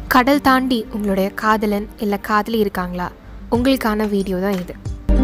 கடல் தாண்டி உங்களுடைய காதலன் இல்லை காதலி இருக்காங்களா உங்களுக்கான வீடியோ தான் இது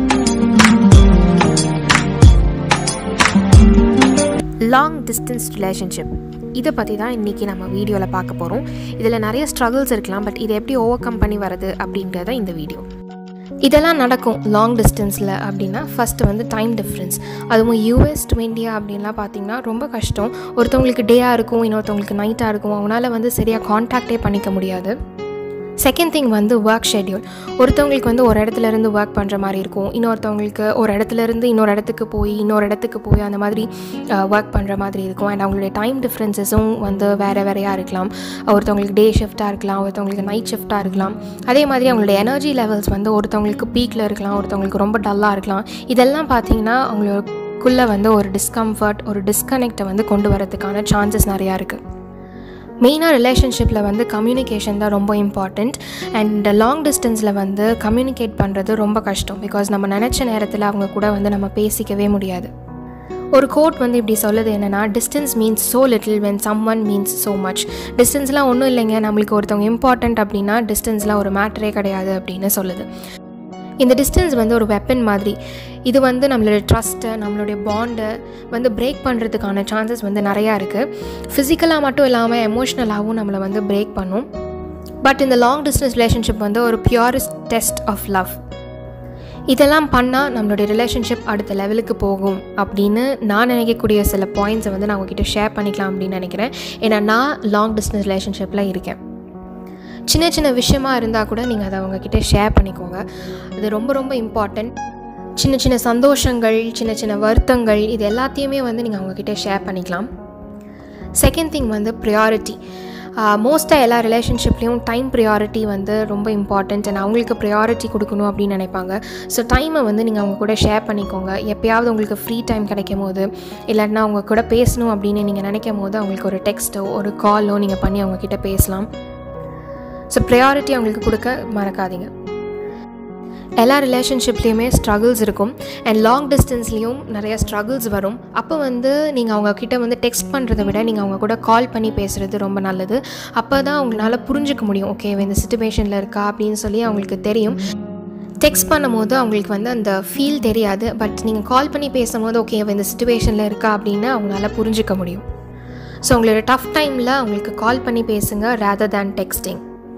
லாங் டிஸ்டன்ஸ் ரிலேஷன்ஷிப் இதை பற்றி தான் இன்றைக்கி நம்ம வீடியோவில் பார்க்க போகிறோம் இதில் நிறைய ஸ்ட்ரகிள்ஸ் இருக்கலாம் பட் இதை எப்படி ஓவர் கம் பண்ணி வரது அப்படின்றத இந்த வீடியோ இதெல்லாம் நடக்கும் லாங் டிஸ்டன்ஸில் அப்படின்னா ஃபஸ்ட்டு வந்து டைம் டிஃப்ரென்ஸ் அதுவும் யூஎஸ் டு இந்தியா அப்படின்லாம் பார்த்தீங்கன்னா ரொம்ப கஷ்டம் ஒருத்தவங்களுக்கு டேயாக இருக்கும் இன்னொருத்தவங்களுக்கு நைட்டாக இருக்கும் அவனால் வந்து சரியாக காண்டாக்டே பண்ணிக்க முடியாது செகண்ட் திங் வந்து ஒர்க் ஷெட்யூல் ஒருத்தவங்களுக்கு வந்து ஒரு இடத்துல இருந்து ஒர்க் பண்ணுற மாதிரி இருக்கும் இன்னொருத்தவங்களுக்கு ஒரு இடத்துல இருந்து இன்னொரு இடத்துக்கு போய் இன்னொரு இடத்துக்கு போய் அந்த மாதிரி ஒர்க் பண்ணுற மாதிரி இருக்கும் அண்ட் அவங்களுடைய டைம் டிஃப்ரென்சஸும் வந்து வேறு வேறையாக இருக்கலாம் ஒருத்தவங்களுக்கு டே ஷிஃப்ட்டாக இருக்கலாம் ஒருத்தவங்களுக்கு நைட் ஷிஃப்ட்டாக இருக்கலாம் அதே மாதிரி அவங்களுடைய எனர்ஜி லெவல்ஸ் வந்து ஒருத்தவங்களுக்கு பீக்கில் இருக்கலாம் ஒருத்தவங்களுக்கு ரொம்ப டல்லாக இருக்கலாம் இதெல்லாம் பார்த்தீங்கன்னா அவங்களுக்குள்ளே வந்து ஒரு டிஸ்கம்ஃபர்ட் ஒரு டிஸ்கனெக்டை வந்து கொண்டு வரதுக்கான சான்சஸ் நிறையா இருக்குது மெயினாக ரிலேஷன்ஷிப்பில் வந்து கம்யூனிகேஷன் தான் ரொம்ப இம்பார்ட்டண்ட் அண்ட் லாங் டிஸ்டன்ஸில் வந்து கம்யூனிகேட் பண்ணுறது ரொம்ப கஷ்டம் பிகாஸ் நம்ம நினச்ச நேரத்தில் அவங்க கூட வந்து நம்ம பேசிக்கவே முடியாது ஒரு கோட் வந்து இப்படி சொல்லுது என்னென்னா distance means so little when someone means so much டிஸ்டன்ஸ்லாம் ஒன்றும் இல்லைங்க நம்மளுக்கு ஒருத்தவங்க இம்பார்ட்டண்ட் அப்படின்னா டிஸ்டன்ஸ்லாம் ஒரு மேட்டரே கிடையாது அப்படின்னு சொல்லுது இந்த டிஸ்டன்ஸ் வந்து ஒரு வெப்பன் மாதிரி இது வந்து நம்மளுடைய ட்ரஸ்ட்டை நம்மளுடைய பாண்டை வந்து பிரேக் பண்ணுறதுக்கான சான்சஸ் வந்து நிறையா இருக்குது ஃபிசிக்கலாக மட்டும் இல்லாமல் எமோஷ்னலாகவும் நம்மளை வந்து பிரேக் பண்ணும் பட் இந்த லாங் டிஸ்டன்ஸ் ரிலேஷன்ஷிப் வந்து ஒரு பியூரஸ்ட் டெஸ்ட் ஆஃப் லவ் இதெல்லாம் பண்ணால் நம்மளுடைய ரிலேஷன்ஷிப் அடுத்த லெவலுக்கு போகும் அப்படின்னு நான் நினைக்கக்கூடிய சில பாயிண்ட்ஸை வந்து நான் உங்ககிட்ட ஷேர் பண்ணிக்கலாம் அப்படின்னு நினைக்கிறேன் ஏன்னா நான் லாங் டிஸ்டன்ஸ் ரிலேஷன்ஷிப்பில் இருக்கேன் சின்ன சின்ன விஷயமா இருந்தால் கூட நீங்கள் அதை அவங்கக்கிட்ட ஷேர் பண்ணிக்கோங்க அது ரொம்ப ரொம்ப இம்பார்ட்டண்ட் சின்ன சின்ன சந்தோஷங்கள் சின்ன சின்ன வருத்தங்கள் இது எல்லாத்தையுமே வந்து நீங்கள் அவங்கக்கிட்ட ஷேர் பண்ணிக்கலாம் செகண்ட் திங் வந்து ப்ரியாரிட்டி மோஸ்ட்டாக எல்லா ரிலேஷன்ஷிப்லேயும் டைம் ப்ரியாரிட்டி வந்து ரொம்ப இம்பார்ட்டண்ட் அண்ட் அவங்களுக்கு ப்ரியாரிட்டி கொடுக்கணும் அப்படின்னு நினைப்பாங்க ஸோ டைமை வந்து நீங்கள் அவங்க கூட ஷேர் பண்ணிக்கோங்க எப்பயாவது உங்களுக்கு ஃப்ரீ டைம் கிடைக்கும் போது இல்லாட்டினா அவங்க கூட பேசணும் அப்படின்னு நீங்கள் நினைக்கும் போது அவங்களுக்கு ஒரு டெக்ஸ்ட்டோ ஒரு காலோ நீங்கள் பண்ணி அவங்கக்கிட்ட பேசலாம் ஸோ ப்ரையாரிட்டி அவங்களுக்கு கொடுக்க மறக்காதீங்க எல்லா ரிலேஷன்ஷிப்லேயுமே ஸ்ட்ரகிள்ஸ் இருக்கும் அண்ட் லாங் டிஸ்டன்ஸ்லேயும் நிறைய ஸ்ட்ரகிள்ஸ் வரும் அப்போ வந்து நீங்கள் அவங்கக்கிட்ட வந்து டெக்ஸ்ட் பண்ணுறதை விட நீங்கள் அவங்க கூட கால் பண்ணி பேசுகிறது ரொம்ப நல்லது அப்போ தான் அவங்களால புரிஞ்சிக்க முடியும் ஓகே இந்த சுச்சுவேஷனில் இருக்கா அப்படின்னு சொல்லி அவங்களுக்கு தெரியும் டெக்ஸ்ட் பண்ணும்போது அவங்களுக்கு வந்து அந்த ஃபீல் தெரியாது பட் நீங்கள் கால் பண்ணி பேசும்போது ஓகே இந்த சுச்சுவேஷனில் இருக்கா அப்படின்னு அவங்களால புரிஞ்சிக்க முடியும் ஸோ உங்களோட டஃப் டைமில் அவங்களுக்கு கால் பண்ணி பேசுங்க ரேதர் தேன் டெக்ஸ்டிங்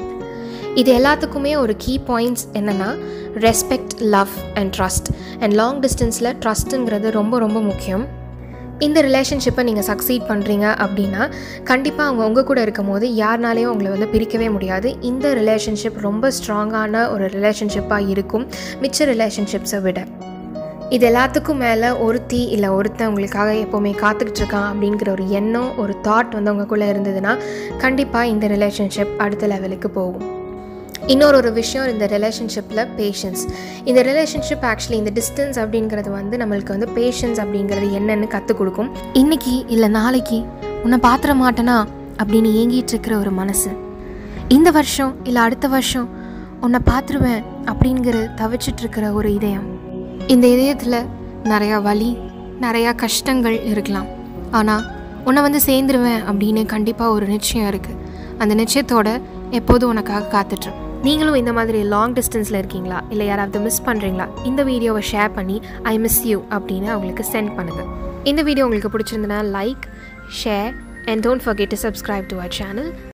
இது எல்லாத்துக்குமே ஒரு கீ பாயிண்ட்ஸ் என்னென்னா respect love and trust and long டிஸ்டன்ஸில் ட்ரஸ்ட்டுங்கிறது ரொம்ப ரொம்ப முக்கியம் இந்த ரிலேஷன்ஷிப்பை நீங்கள் சக்சீட் பண்ணுறீங்க அப்படின்னா கண்டிப்பாக அவங்க உங்கள் கூட இருக்கும் போது யாருனாலையும் அவங்கள வந்து பிரிக்கவே முடியாது இந்த ரிலேஷன்ஷிப் ரொம்ப ஸ்ட்ராங்கான ஒரு ரிலேஷன்ஷிப்பாக இருக்கும் மிச்ச ரிலேஷன்ஷிப்ஸை விட இது எல்லாத்துக்கும் மேலே ஒருத்தி இல்லை ஒருத்தன் உங்களுக்காக எப்போவுமே காத்துக்கிட்டு இருக்கான் அப்படிங்கிற ஒரு எண்ணம் ஒரு தாட் வந்து உங்களுக்குள்ளே இருந்ததுன்னா கண்டிப்பாக இந்த ரிலேஷன்ஷிப் அடுத்த லெவலுக்கு போகும் இன்னொரு ஒரு விஷயம் இந்த ரிலேஷன்ஷிப்பில் பேஷன்ஸ் இந்த ரிலேஷன்ஷிப் ஆக்சுவலி இந்த டிஸ்டன்ஸ் அப்படிங்கிறது வந்து நம்மளுக்கு வந்து பேஷன்ஸ் அப்படிங்கிறது என்னன்னு கற்றுக் கொடுக்கும் இன்னைக்கு இல்லை நாளைக்கு உன்னை பாத்திர மாட்டேனா அப்படின்னு ஏங்கிட்டு இருக்கிற ஒரு மனசு இந்த வருஷம் இல்லை அடுத்த வருஷம் உன்னை பார்த்துருவேன் அப்படிங்கிற தவிச்சிட்டு இருக்கிற ஒரு இதயம் இந்த இதயத்தில் நிறையா வலி நிறையா கஷ்டங்கள் இருக்கலாம் ஆனால் உன்னை வந்து சேர்ந்துருவேன் அப்படின்னு கண்டிப்பாக ஒரு நிச்சயம் இருக்குது அந்த நிச்சயத்தோட எப்போதும் உனக்காக காத்துட்ரு நீங்களும் இந்த மாதிரி லாங் டிஸ்டன்ஸில் இருக்கீங்களா இல்லை யாராவது மிஸ் பண்ணுறீங்களா இந்த வீடியோவை ஷேர் பண்ணி ஐ மிஸ் யூ அப்படின்னு அவங்களுக்கு சென்ட் பண்ணுங்கள் இந்த வீடியோ உங்களுக்கு பிடிச்சிருந்தனா like share and don't forget to subscribe to our channel